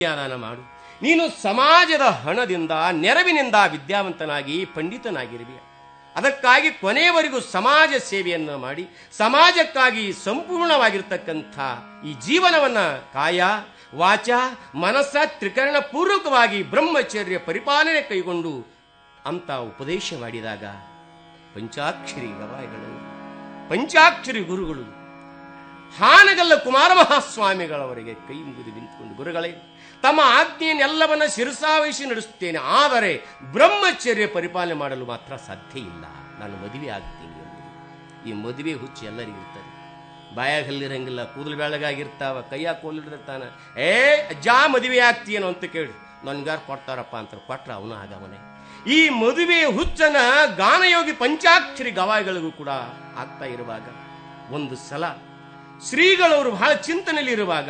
ವಿದ್ಯಾದಾನ ಮಾಡು ನೀನು ಸಮಾಜದ ಹಣದಿಂದ ನೆರವಿನಿಂದ ವಿದ್ಯಾವಂತನಾಗಿ ಪಂಡಿತನಾಗಿರುವೆ ಅದಕ್ಕಾಗಿ ಕೊನೆಯವರೆಗೂ ಸಮಾಜ ಸೇವೆಯನ್ನು ಮಾಡಿ ಸಮಾಜಕ್ಕಾಗಿ ಸಂಪೂರ್ಣವಾಗಿರ್ತಕ್ಕಂಥ ಈ ಜೀವನವನ್ನ ಕಾಯ ವಾಚ ಮನಸ್ಸ ತ್ರಿಕರಣ ಪೂರ್ವಕವಾಗಿ ಬ್ರಹ್ಮಚರ್ಯ ಪರಿಪಾಲನೆ ಕೈಗೊಂಡು ಅಂತ ಉಪದೇಶ ಮಾಡಿದಾಗ ಪಂಚಾಕ್ಷರಿ ಗವಾಯಿಗಳು ಪಂಚಾಕ್ಷರಿ ಗುರುಗಳು ಹಾನಗಲ್ಲ ಕುಮಾರ ಮಹಾಸ್ವಾಮಿಗಳವರಿಗೆ ಕೈ ಮುಗಿದು ನಿಂತುಕೊಂಡು ಗುರುಗಳೇ ತಮ್ಮ ಆಜ್ಞೆಯನ್ನೆಲ್ಲವನ್ನ ಶಿರಸಾವಹಿಸಿ ನಡೆಸುತ್ತೇನೆ ಆದರೆ ಬ್ರಹ್ಮಚರ್ಯ ಪರಿಪಾಲನೆ ಮಾಡಲು ಮಾತ್ರ ಸಾಧ್ಯ ಇಲ್ಲ ನಾನು ಮದುವೆ ಆಗ್ತೀನಿ ಎಂದು ಈ ಮದುವೆ ಹುಚ್ಚು ಎಲ್ಲರಿಗಿರ್ತದೆ ಬಾಯಾಗ ಹಲ್ಲಿರಂಗಿಲ್ಲ ಕೂದಲು ಬೆಳಗಾಗಿರ್ತಾವ ಕೈಯಾಗ ಕೋಲಿಡಿರ್ತಾನ ಏ ಅಜ್ಜ ಮದುವೆ ಆಗ್ತೀಯೇನೋ ಅಂತ ಕೇಳಿ ನನ್ಗಾರು ಕೊಡ್ತಾರಪ್ಪ ಅಂತ ಕೊಟ್ರ ಅವನು ಆಗವನೇ ಈ ಮದುವೆ ಹುಚ್ಚನ ಗಾನಯೋಗಿ ಪಂಚಾಕ್ಷರಿ ಗವಾಯಿಗಳಿಗೂ ಕೂಡ ಆಗ್ತಾ ಇರುವಾಗ ಒಂದು ಸಲ ಶ್ರೀಗಳವರು ಬಹಳ ಚಿಂತನೆಯಲ್ಲಿ ಇರುವಾಗ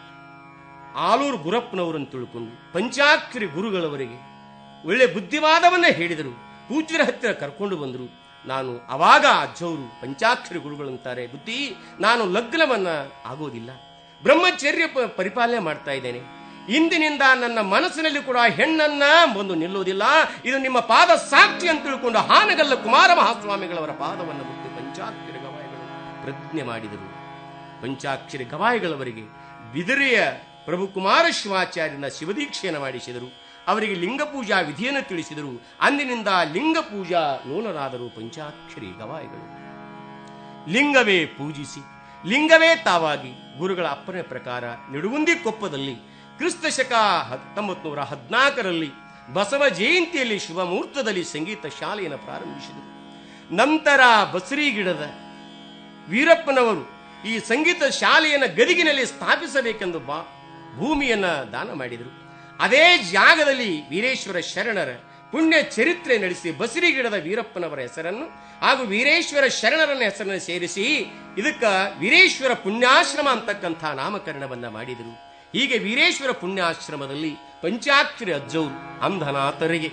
ಆಲೂರು ಗುರಪ್ಪನವರನ್ನು ತಿಳ್ಕೊಂಡು ಪಂಚಾಕ್ಷರಿ ಗುರುಗಳವರಿಗೆ ಒಳ್ಳೆ ಬುದ್ಧಿವಾದವನ್ನ ಹೇಳಿದರು ಪೂಜ್ಯರ ಹತ್ತಿರ ಕರ್ಕೊಂಡು ಬಂದರು ನಾನು ಅವಾಗ ಅಜ್ಜವರು ಪಂಚಾಕ್ಷರಿ ಗುರುಗಳಂತಾರೆ ಬುದ್ಧಿ ನಾನು ಲಗ್ನವನ್ನ ಆಗೋದಿಲ್ಲ ಬ್ರಹ್ಮಚರ್ಯ ಪ- ಪರಿಪಾಲನೆ ಮಾಡ್ತಾ ಇದ್ದೇನೆ ಇಂದಿನಿಂದ ನನ್ನ ಮನಸ್ಸಿನಲ್ಲಿ ಕೂಡ ಹೆಣ್ಣನ್ನ ಬಂದು ನಿಲ್ಲುವುದಿಲ್ಲ ಇದು ನಿಮ್ಮ ಪಾದ ಸಾಕ್ಷಿ ಅಂತ ತಿಳ್ಕೊಂಡು ಹಾನಗಲ್ಲ ಕುಮಾರ ಮಹಾಸ್ವಾಮಿಗಳವರ ಪಾದವನ್ನು ಮುಟ್ಟಿ ಪಂಚಾಕ್ಷರಿ ಗವಾಯಿಗಳು ಪ್ರತಿಜ್ಞೆ ಮಾಡಿದರು ಪಂಚಾಕ್ಷರಿ ಗವಾಯಿಗಳವರಿಗೆ ಬಿದಿರೆಯ ಪ್ರಭು ಕುಮಾರ ಶಿವಾಚಾರ್ಯನ ಶಿವದೀಕ್ಷೆಯನ್ನು ಮಾಡಿಸಿದರು ಅವರಿಗೆ ಲಿಂಗ ಪೂಜಾ ವಿಧಿಯನ್ನು ತಿಳಿಸಿದರು ಅಂದಿನಿಂದ ಲಿಂಗ ಪೂಜಾ ನೂಲರಾದರು ಪಂಚಾಕ್ಷರಿ ಗವಾಯಿಗಳು ಲಿಂಗವೇ ಪೂಜಿಸಿ ಲಿಂಗವೇ ತಾವಾಗಿ ಗುರುಗಳ ಅಪ್ಪನೆ ಪ್ರಕಾರ ನಿಡುಗುಂದಿ ಕೊಪ್ಪದಲ್ಲಿ ಕ್ರಿಸ್ತ ಶಕ ಹತ್ತೊಂಬತ್ತು ನೂರ ಹದಿನಾಲ್ಕರಲ್ಲಿ ಬಸವ ಜಯಂತಿಯಲ್ಲಿ ಶುಭಮುಹೂರ್ತದಲ್ಲಿ ಸಂಗೀತ ಶಾಲೆಯನ್ನು ಪ್ರಾರಂಭಿಸಿದರು ನಂತರ ಬಸರಿಗಿಡದ ವೀರಪ್ಪನವರು ಈ ಸಂಗೀತ ಶಾಲೆಯನ್ನು ಗದಿಗಿನಲ್ಲಿ ಸ್ಥಾಪಿಸಬೇಕೆಂದು ಬಾ ಭೂಮಿಯನ್ನ ದಾನ ಮಾಡಿದರು ಅದೇ ಜಾಗದಲ್ಲಿ ವೀರೇಶ್ವರ ಶರಣರ ಪುಣ್ಯ ಚರಿತ್ರೆ ನಡೆಸಿ ಬಸರಿಗಿಡದ ವೀರಪ್ಪನವರ ಹೆಸರನ್ನು ಹಾಗೂ ವೀರೇಶ್ವರ ಶರಣರನ್ನ ಹೆಸರನ್ನು ಸೇರಿಸಿ ಇದಕ್ಕ ವೀರೇಶ್ವರ ಪುಣ್ಯಾಶ್ರಮ ಅಂತಕ್ಕಂಥ ನಾಮಕರಣವನ್ನ ಮಾಡಿದರು ಹೀಗೆ ವೀರೇಶ್ವರ ಪುಣ್ಯಾಶ್ರಮದಲ್ಲಿ ಪಂಚಾಕ್ಷರಿ ಅಜ್ಜವರು ಅಂಧನಾಥರಿಗೆ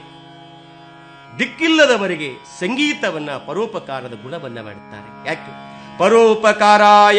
ದಿಕ್ಕಿಲ್ಲದವರಿಗೆ ಸಂಗೀತವನ್ನ ಪರೋಪಕಾರದ ಗುಣವನ್ನ ಮಾಡುತ್ತಾರೆ ಯಾಕೆ ಪರೋಪಕಾರಾಯ